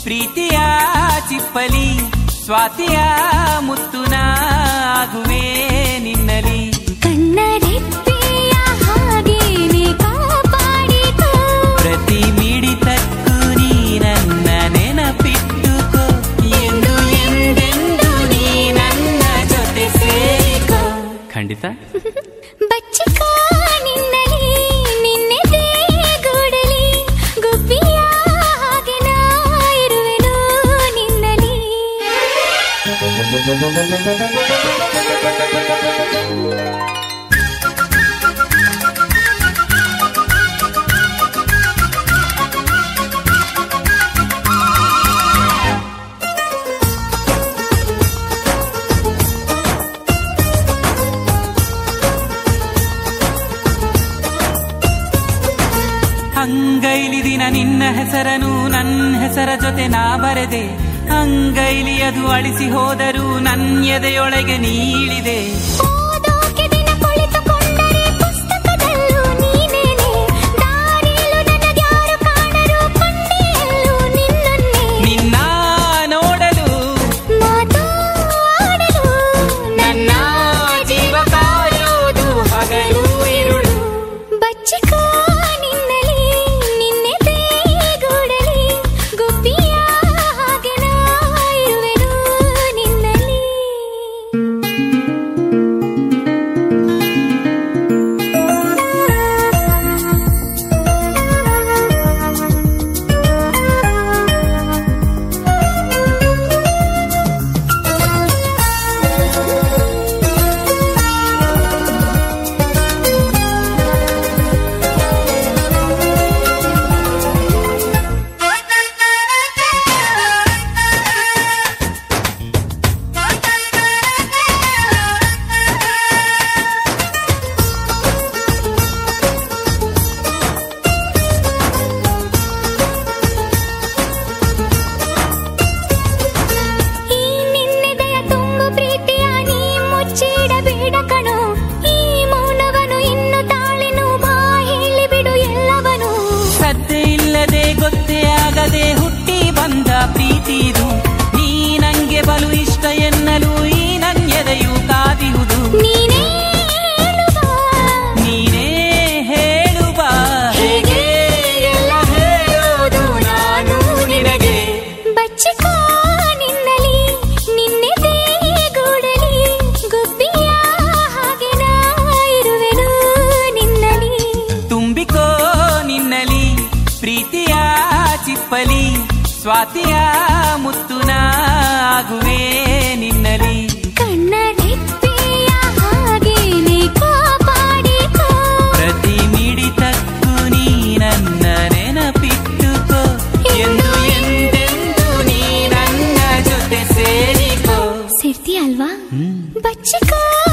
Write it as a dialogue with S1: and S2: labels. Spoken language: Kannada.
S1: ಪ್ರೀತಿಯ ಚಿಪ್ಪಲಿ ಸ್ವಾತಿಯ ಮುತ್ತುನ ಆಗುವೆ ನಿನ್ನಲಿ
S2: ಕಣ್ಣರೆಪ್ಪೆಯ ಹಾಗೇನೆ ಕಾಪಾಡಿಕೋ
S1: ಪ್ರತಿ ಮಿಡಿತಕ್ಕೂ ನೀ ನನ್ನ ನೆನಪಿಟ್ಟುಕೋ ಎಂದು ಎಂದೆಂದು ನೀ ನನ್ನ ಜೊತೆ ಸೇರಿಕೋ ಖಂಡಿತ
S2: ಬಚ್ಚಿಕೋ ನಿನ್ನಲಿ ನಿನ್ನೆದೆ ಗೂಡಲಿ ಗುಬ್ಬಿಯ ಹಾಗೆ ನಾ ಇರುವೆನು ನಿನ್ನಲಿ
S1: ಅಂಗೈಲಿ ದಿನ ನಿನ್ನ ಹೆಸರನು ನನ್ನ ಹೆಸರ ಜೊತೆ ನಾ ಬರೆದೆ ಅಂಗೈಲಿ ಅದು ಅಳಿಸಿ ಹೋದರೂ ನನ್ನ ಎದೆಯೊಳಗೆ ನೀಳಿದೆ
S2: ಓದೋಕೆ ದಿನ ಕುಳಿತುಕೊಂಡರೆ ಪುಸ್ತಕದಲ್ಲೂ ನೀನೇನೆ ದಾರಿಯಲ್ಲೂ ನನಗ್ಯಾರು ಕಾಣರು ಕೊಂಡೆಯಲ್ಲೂ ನಿನ್ನನ್ನೇ
S1: ನಿನ್ನ ನೋಡಲು
S2: ಮಾತು ಆಡಲು
S1: ನನ್ನ ಜೀವ ಕಾಯೋದು ಹಗಲು ಇರುಳು
S2: ಬಚ್ಚಿಕೋ ನಿನ್ನಲಿ ನಿನ್ನೆದೆ ಗೂಡಲಿ ಗುಬ್ಬಿಯ ಹಾಗೆ ನಾ ಇರುವೆನು ನಿನ್ನಲಿ ಈ ನಿನ್ನೆದೆಯ ತುಂಬು ಪ್ರೀತಿಯ ನೀ ಮುಚ್ಚಿಡಬೇಡ ಕಣೋ ಈ ಮೌನವನು ಇನ್ನು ತಾಳೆನು ಬಾ ಹೇಳಿಬಿಡು ಎಲ್ಲವನು
S1: ಸದ್ದೆ ಇಲ್ಲದೆ ಗೊತ್ತೇ ಆಗದೆ ಹುಟ್ಟಿ ಬಂದ ಪ್ರೀತಿದು ನೀ ನಂಗೆ ಬಲು ಇಷ್ಟ ಎನ್ನಲು ಈ ನನ್ಯದೆಯು ಕಾದಿಹುದು
S2: ನೀನೇ ಹೇಳುವ
S1: ನೀನೇ ಹೇಳುವ ಹೇಗೆ ಎಲ್ಲ ಹೇಳೋದು ನಾನು ನಿನಗೆ
S2: ಬಚ್ಚಿಕೋ ನಿನ್ನಲಿ ನಿನ್ನೆದೆ ಗೂಡಲಿ ಗುಬ್ಬಿಯ ಹಾಗೆ ನಾ ಇರುವೆನು ನಿನ್ನಲಿ
S1: ತುಂಬಿಕೋ ನಿನ್ನಲಿ ಪ್ರೀತಿಯ ಚಿಪ್ಪಲಿ ಸ್ವಾತಿಯ ಮುತ್ತುನ ಆಗುವೆ ನಿನ್ನಲಿ
S2: ಕಣ್ಣರೆಪ್ಪೆಯ ಹಾಗೇನೆ ಕಾಪಾಡಿಕೋ
S1: ಪ್ರತಿ ಮಿಡಿತಕ್ಕೂ ನೀ ನನ್ನ ನೆನಪಿಟ್ಟುಕೋ ಎಂದು ಎಂದೆಂದು ನೀ ನನ್ನ ಜೊತೆ ಸೇರಿಕೋ
S2: ಸೇರ್ತೀಯ ಅಲ್ವಾ
S1: ಹ್ಮ್
S2: ಬಚ್ಚಿಕೋ